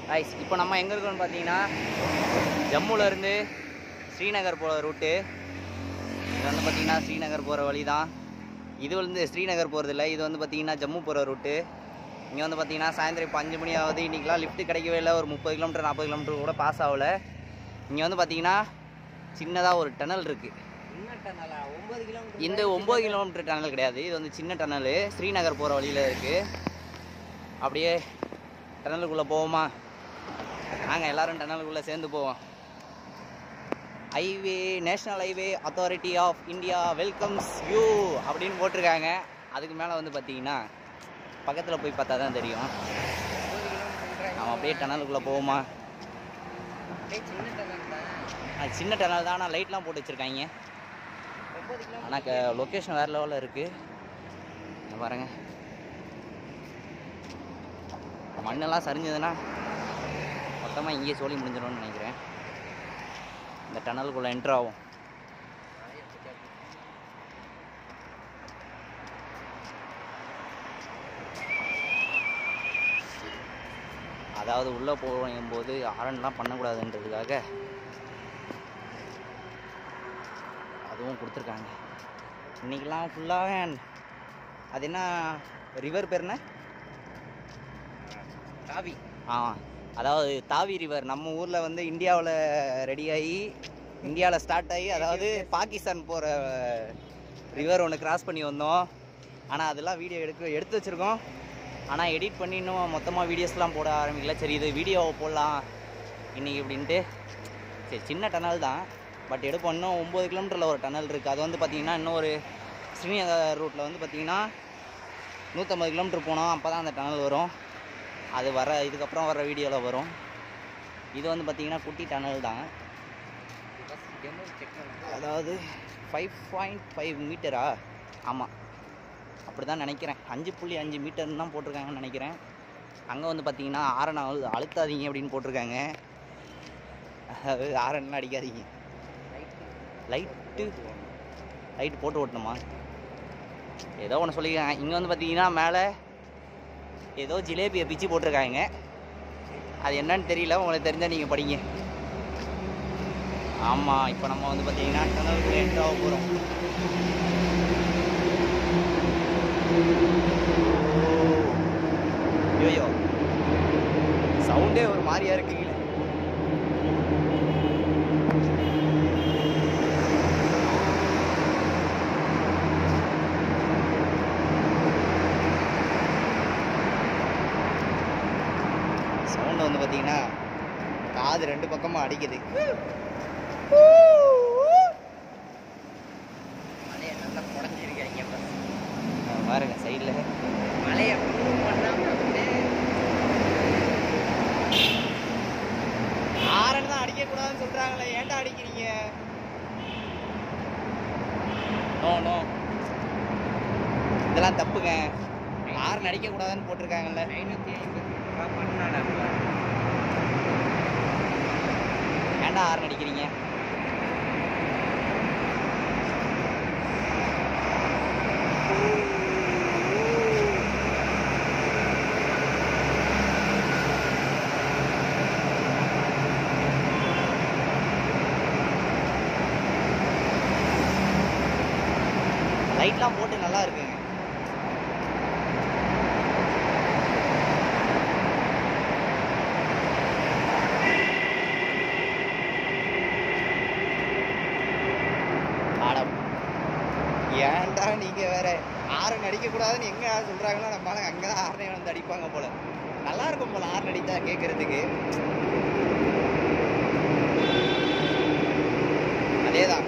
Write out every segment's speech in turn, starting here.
ice இப்போ நம்ம எங்கே இருக்கோம்னு பார்த்தீங்கன்னா ஜம்முல இருந்து ஸ்ரீநகர் போகிற ரூட்டு இது வந்து பார்த்தீங்கன்னா ஸ்ரீநகர் போகிற வழி தான் இது வந்து ஸ்ரீநகர் போகிறது இல்லை இது வந்து பார்த்தீங்கன்னா ஜம்மு போகிற ரூட்டு இங்கே வந்து பார்த்தீங்கன்னா சாயந்தரம் இப்போ அஞ்சு மணி ஆகுது இன்றைக்கெலாம் லிஃப்ட் கிடைக்கவே இல்லை ஒரு முப்பது கிலோமீட்டர் நாற்பது கிலோமீட்டர் கூட பாஸ் ஆகல இங்கே வந்து பார்த்தீங்கன்னா சின்னதாக ஒரு டனல் இருக்குது என்ன டனலா ஒன்பது கிலோமீட்டர் இந்த ஒம்பது கிலோமீட்டர் டனல் கிடையாது இது வந்து சின்ன டனல் ஸ்ரீநகர் போகிற வழியில் இருக்குது அப்படியே டனலுக்குள்ளே போவோமா நாங்கள் எல்லாரும் டனலுக்குள்ளே சேர்ந்து போவோம் highway national highway authority of India welcomes you அப்படின்னு போட்டிருக்காங்க அதுக்கு மேலே வந்து பார்த்தீங்கன்னா பக்கத்தில் போய் பார்த்தா தான் தெரியும் நம்ம அப்படியே டனலுக்குள்ளே போவோமா சின்ன டனல் தான் அது சின்ன டனல் தான் ஆனால் லைட்லாம் போட்டு வச்சுருக்காங்க ஒன்பது கிலோமீட்டர் ஆனால் லொக்கேஷன் வேறு லெவலில் இருக்குது பாருங்க மண்ணெல்லாம் சரிஞ்சதுன்னா மொத்தமாக இங்கேயே சோழி முடிஞ்சிடும்னு நினைக்கிறேன் இந்த டனலுக்குள்ளே என்ட்ரு ஆகும் அதாவது உள்ளே போகும்போது ஆரன்லாம் பண்ணக்கூடாதுன்றதுக்காக அதுவும் கொடுத்துருக்காங்க இன்றைக்கெலாம் ஃபுல்லாக அது என்ன ரிவர் பேர் என்ன காவி ஆ அதாவது தாவி ரிவர் நம்ம ஊரில் வந்து இந்தியாவில் ரெடி ஆகி இந்தியாவில் ஸ்டார்ட் ஆகி அதாவது பாகிஸ்தான் போகிற ரிவர் ஒன்று கிராஸ் பண்ணி வந்தோம் ஆனால் அதெல்லாம் வீடியோ எடுக்க எடுத்து வச்சுருக்கோம் ஆனால் எடிட் பண்ணி இன்னும் மொத்தமாக வீடியோஸ்லாம் போட ஆரம்பிக்கல சரி இது வீடியோவை போடலாம் இன்றைக்கி இப்படின்ட்டு சரி சின்ன டனல் தான் பட் எடுப்போம் இன்னும் ஒம்பது கிலோமீட்டரில் ஒரு டனல் இருக்குது அது வந்து பார்த்திங்கன்னா இன்னும் ஒரு ஸ்ரீநகர் ரூட்டில் வந்து பார்த்திங்கன்னா நூற்றம்பது கிலோமீட்டர் போனோம் அப்போ தான் அந்த டனல் வரும் அது வர இதுக்கப்புறம் வர வீடியோவில் வரும் இது வந்து பார்த்திங்கன்னா குட்டி டனல் தான் பஸ் டெமோ செக் பண்ணு அதாவது ஃபைவ் பாயிண்ட் ஃபைவ் மீட்டரா ஆமாம் அப்படி தான் நினைக்கிறேன் அஞ்சு புள்ளி அஞ்சு மீட்டர்னு தான் போட்டிருக்காங்கன்னு நினைக்கிறேன் அங்கே வந்து பார்த்தீங்கன்னா ஆரன் அழு அழுத்தாதீங்க அப்படின்னு போட்டிருக்காங்க அதாவது ஆரன்லாம் அடிக்காதீங்க லைட்டு லைட் போட்டு ஓட்டணுமா ஏதோ ஒன்று சொல்லியிருக்காங்க இங்கே வந்து பார்த்தீங்கன்னா மேலே ஏதோ ஜிலேபியை பிச்சு போட்டிருக்காங்க அது என்னன்னு தெரியல உங்களுக்கு தெரிஞ்சால் நீங்கள் படிங்க ஆமாம் இப்போ நம்ம வந்து பார்த்தீங்கன்னா டனலுக்கு என்ட்ரு ஆக போகிறோம் ஐயோ சவுண்டே ஒரு மாதிரியா இருக்குங்களே சவுண்ட் வந்து பார்த்தீங்கன்னா காது ரெண்டு பக்கமாக அடிக்குது மலையை நல்லா குடஞ்சிருக்காங்க பஸ் அஹ் பாருங்க சைடில் மலையை ப்ரூவ் பண்ணாம அப்படியே ஆரன் தான் அடிக்கக்கூடாதுன்னு சொல்கிறாங்களே ஏன்டா அடிக்கிறீங்க நோ நோ இதெல்லாம் தப்புங்க ஆரன் அடிக்கக்கூடாதுன்னு போட்டிருக்காங்கல்ல ஐநூற்றி ஐம்பது ரூபா பண்ணாடா ஏன்டா ஆரன் அடிக்கிறீங்க லைட்லாம் போட்டு நல்லா இருக்குங்க ஆடம் ஏன்டா நீங்க வேற ஆரன் அடிக்க கூடாதுன்னு எங்க சொல்றாங்களோ நம்ம ஆளுங்க அங்கதான் ஆரனை வந்து அடிப்பாங்க போல நல்லா இருக்கும் போல ஆரன் அடித்தா கேட்கறதுக்கு அதேதான்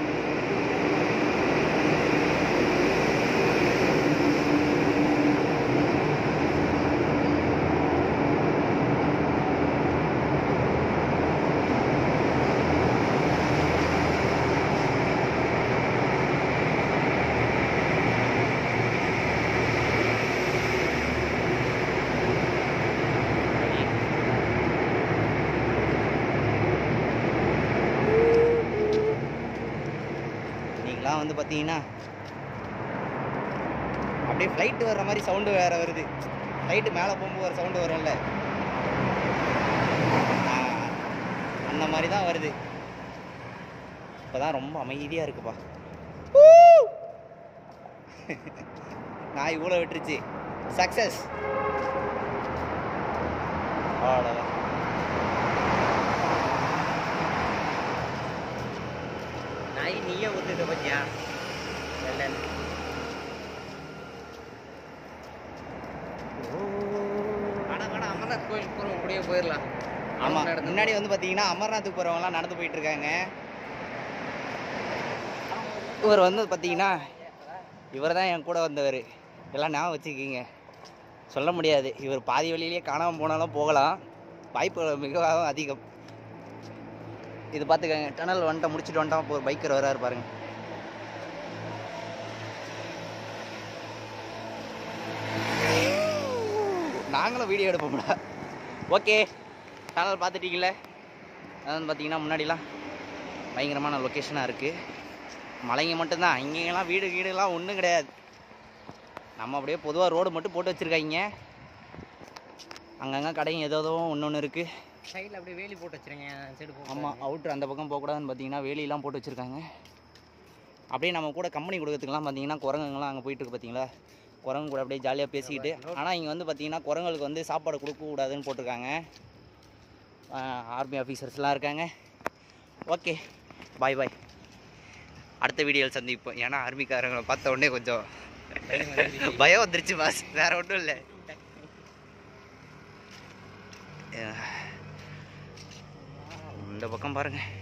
நீங்களாம் வந்து பார்த்தீங்கன்னா அப்படியே ஃப்ளைட்டு வர்ற மாதிரி சவுண்டு வேற வருது ஃப்ளைட்டு மேலே போகும்போது ஒரு சவுண்டு வரும்ல ஆ, அந்த மாதிரி தான் வருது இப்போதான் ரொம்ப அமைதியாக இருக்குப்பா நாய் ஊழ விட்டுருச்சு சக்ஸஸ் அவ்வளோதான் நாய் நீயே ஊத்துக்க பத்தியா வெள்ளன்னு வாடா வாடா அமர்நாத் கோயிலுக்கு போகிறோம் அப்படியே போயிடலாம் ஆமாம் முன்னாடி வந்து பார்த்தீங்கன்னா அமர்நாத்துக்கு போகிறவங்களாம் நடந்து போயிட்டு இருக்காங்க இவர் வந்து பார்த்தீங்கன்னா இவர் தான் என் கூட வந்தவர் எல்லாம் ஞாபகம் வச்சுக்கிங்க சொல்ல முடியாது இவர் பாதி வழியிலேயே காணாமல் போனாலும் போகலாம் வாய்ப்பு மிகவும் அதிகம் இது பார்த்துக்கங்க டனல் வந்துட்டு முடிச்சுட்டு வந்துட்டோம் இப்போ ஒரு பைக்கர் வராரு பாருங்க நாங்களும் வீடியோ எடுப்போம்டா ஓகே டனல் பார்த்துட்டீங்களே அதான் பார்த்தீங்கன்னா முன்னாடிலாம் பயங்கரமான லொக்கேஷனாக இருக்குது மலைங்க மட்டும்தான் இங்கெல்லாம் வீடு வீடுலாம் ஒன்றும் கிடையாது நம்ம அப்படியே பொதுவாக ரோடு மட்டும் போட்டு வச்சுருக்காங்க அங்கங்கே கடையும் ஏதோ ஒன்று ஒன்று இருக்குது சைடில் அப்படியே வேலி போட்டு வச்சிருங்க சைடு போ ஆமாம் அவுட்ரு அந்த பக்கம் போகக்கூடாதுன்னு பார்த்தீங்கன்னா வேலியெல்லாம் போட்டு வச்சுருக்காங்க அப்படியே நம்ம கூட கம்பெனி கொடுக்கறதுக்குலாம் பார்த்தீங்கன்னா குரங்குங்களாம் அங்கே போயிட்டு இருக்கு பார்த்தீங்களா குரங்கு கூட அப்படியே ஜாலியாக பேசிக்கிட்டு ஆனால் இங்கே வந்து பார்த்தீங்கன்னா குரங்களுக்கு வந்து சாப்பாடு கொடுக்கக்கூடாதுன்னு போட்டிருக்காங்க ஆர்மி ஆஃபீஸர்ஸ்லாம் இருக்காங்க ஓகே பாய் பாய் அடுத்த வீடியோவில் சந்திப்போம் ஏன்னா ஆர்மிக்காரங்களை பார்த்த உடனே கொஞ்சம் பயம் வந்துருச்சு பாஸ் வேற ஒன்றும் இல்லை இந்த பக்கம் பாருங்கள்